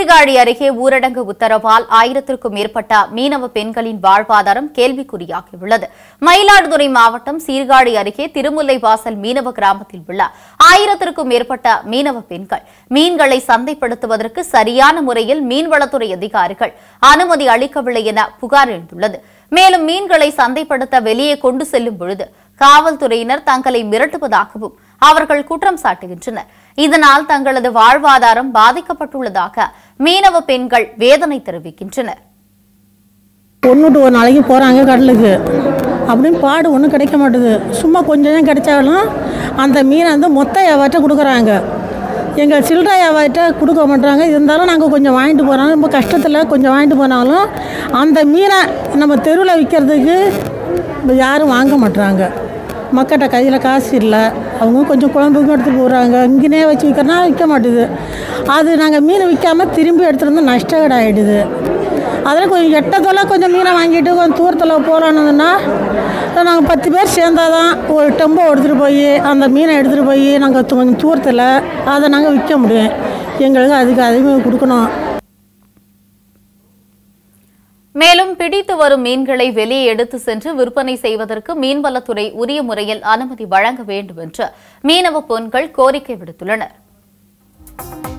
சீர்காழி அருகே ஊரடங்கு உத்தரவால் ஆயிரத்திற்கும் மேற்பட்ட மீனவ பெண்களின் வாழ்வாதாரம் கேள்விக்குறியாகியுள்ளது மயிலாடுதுறை மாவட்டம் சீர்காழி அருகே திருமுல்லைவாசல் மீனவ கிராமத்தில் உள்ள ஆயிரத்திற்கும் மேற்பட்ட மீனவ பெண்கள் மீன்களை சந்தைப்படுத்துவதற்கு சரியான முறையில் மீன்வளத்துறை அதிகாரிகள் அனுமதி அளிக்கவில்லை என புகார் எழுந்துள்ளது மேலும் மீன்களை சந்தைப்படுத்த வெளியே கொண்டு செல்லும் பொழுது காவல்துறையினர் தங்களை மிரட்டுவதாகவும் அவர்கள் குற்றம் சாட்டுகின்றனர் இதனால் தங்களது வாழ்வாதாரம் பாதிக்கப்பட்டுள்ளதாக மீனவ பெண்கள் வேதனை தெரிவிக்கின்றனர் ஒன்று விட்டு ஒரு நாளைக்கு போகிறாங்க கடலுக்கு அப்படின்னு பாடு ஒன்றும் கிடைக்க மாட்டுது சும்மா கொஞ்சம் தான் கிடைச்சாலும் அந்த மீனை வந்து மொத்த வியாபாரத்தை கொடுக்குறாங்க எங்கள் சில்லறை வியாபாரத்தை கொடுக்க மாட்டாங்க இருந்தாலும் நாங்கள் கொஞ்சம் வாங்கிட்டு போகிறோம் ரொம்ப கஷ்டத்தில் கொஞ்சம் வாங்கிட்டு போனாலும் அந்த மீனை நம்ம தெருவில் விற்கிறதுக்கு யாரும் வாங்க மாட்றாங்க மக்கள்கிட்ட கையில் காசு இல்லை அவங்க கொஞ்சம் குழம்புக்கும் எடுத்துகிட்டு போகிறாங்க இங்கேனே வச்சு விற்கிறனா விற்க மாட்டுது அது நாங்கள் மீன் விற்காம திரும்பி எடுத்துகிட்டு வந்து நஷ்டகடை ஆகிடுது அதில் கொஞ்சம் எட்டத்தொலை கொஞ்சம் மீனை வாங்கிட்டு கொஞ்சம் தூரத்தில் போகலான்னுன்னா நாங்கள் பத்து பேர் சேர்ந்தால் தான் ஒரு டெம்போ எடுத்துகிட்டு போய் அந்த மீனை எடுத்துகிட்டு போய் நாங்கள் கொஞ்சம் தூரத்தில் அதை நாங்கள் விற்க முடியும் எங்களுக்கு அதுக்கு அதிகமாக கொடுக்கணும் மேலும் பிடித்து வரும் மீன்களை வெளியே எடுத்து சென்று விற்பனை செய்வதற்கு மீன்வளத்துறை உரிய முறையில் அனுமதி வழங்க வேண்டும் என்று மீனவ பெண்கள் கோரிக்கை விடுத்துள்ளனர்